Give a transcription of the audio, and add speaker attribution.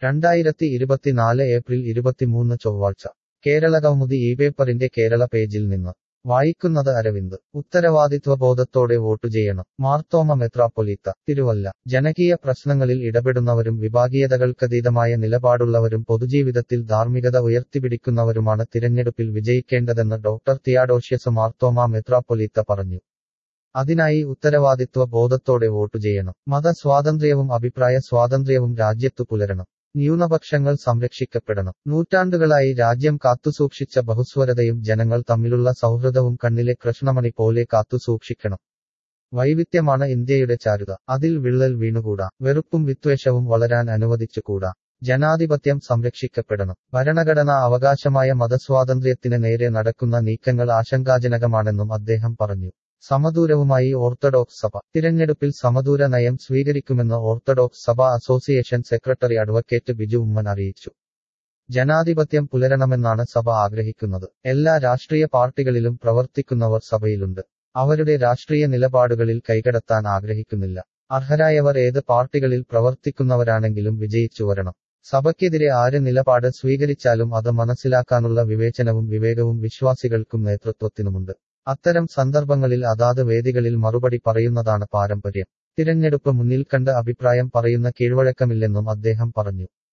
Speaker 1: രണ്ടായിരത്തി ഇരുപത്തിനാല് ഏപ്രിൽ ഇരുപത്തിമൂന്ന് ചൊവ്വാഴ്ച കേരള കൗമുദി ഈ പേപ്പറിന്റെ കേരള പേജിൽ നിന്ന് വായിക്കുന്നത് അരവിന്ദ് ഉത്തരവാദിത്വബോധത്തോടെ വോട്ടു ചെയ്യണം മാർത്തോമ മെത്രാപ്പൊലീത്ത തിരുവല്ല ജനകീയ പ്രശ്നങ്ങളിൽ ഇടപെടുന്നവരും വിഭാഗീയതകൾക്കതീതമായ നിലപാടുള്ളവരും പൊതുജീവിതത്തിൽ ധാർമ്മികത ഉയർത്തിപ്പിടിക്കുന്നവരുമാണ് തിരഞ്ഞെടുപ്പിൽ വിജയിക്കേണ്ടതെന്ന് ഡോക്ടർ തിയാഡോഷ്യസ് മാർത്തോമ മെത്രാപ്പൊലീത്ത പറഞ്ഞു അതിനായി ഉത്തരവാദിത്വ ബോധത്തോടെ വോട്ടു ചെയ്യണം മതസ്വാതന്ത്ര്യവും അഭിപ്രായ സ്വാതന്ത്ര്യവും രാജ്യത്തു പുലരണം ന്യൂനപക്ഷങ്ങൾ സംരക്ഷിക്കപ്പെടണം നൂറ്റാണ്ടുകളായി രാജ്യം കാത്തുസൂക്ഷിച്ച ബഹുസ്വരതയും ജനങ്ങൾ തമ്മിലുള്ള സൗഹൃദവും കണ്ണിലെ കൃഷ്ണമണി പോലെ കാത്തുസൂക്ഷിക്കണം വൈവിധ്യമാണ് ഇന്ത്യയുടെ ചാരുത അതിൽ വിള്ളൽ വീണുകൂടാ വെറുപ്പും വിദ്വേഷവും വളരാൻ അനുവദിച്ചുകൂടാ ജനാധിപത്യം സംരക്ഷിക്കപ്പെടണം ഭരണഘടനാ അവകാശമായ മതസ്വാതന്ത്ര്യത്തിന് നേരെ നടക്കുന്ന നീക്കങ്ങൾ ആശങ്കാജനകമാണെന്നും അദ്ദേഹം പറഞ്ഞു സമദൂരവുമായി ഓർത്തഡോക്സ് സഭ തിരഞ്ഞെടുപ്പിൽ സമദൂര നയം സ്വീകരിക്കുമെന്ന് ഓർത്തഡോക്സ് സഭ association secretary advocate Biju Ummen അറിയിച്ചു ജനാധിപത്യം പുലരണമെന്നാണ് സഭ ആഗ്രഹിക്കുന്നത് എല്ലാ രാഷ്ട്രീയ പാർട്ടികളിലും പ്രവർത്തിക്കുന്നവർ സഭയിലുണ്ട് അവരുടെ രാഷ്ട്രീയ നിലപാടുകളിൽ കൈകടത്താൻ ആഗ്രഹിക്കുന്നില്ല അർഹരായവർ ഏത് പാർട്ടികളിൽ പ്രവർത്തിക്കുന്നവരാണെങ്കിലും വിജയിച്ചു വരണം സഭയ്ക്കെതിരെ ആര് നിലപാട് സ്വീകരിച്ചാലും അത് മനസ്സിലാക്കാനുള്ള വിവേചനവും വിവേകവും വിശ്വാസികൾക്കും നേതൃത്വത്തിനുമുണ്ട് അത്തരം സന്ദർഭങ്ങളിൽ അതാത് വേദികളിൽ മറുപടി പറയുന്നതാണ് പാരമ്പര്യം തിരഞ്ഞെടുപ്പ് മുന്നിൽ കണ്ട് അഭിപ്രായം പറയുന്ന കീഴ്വഴക്കമില്ലെന്നും അദ്ദേഹം പറഞ്ഞു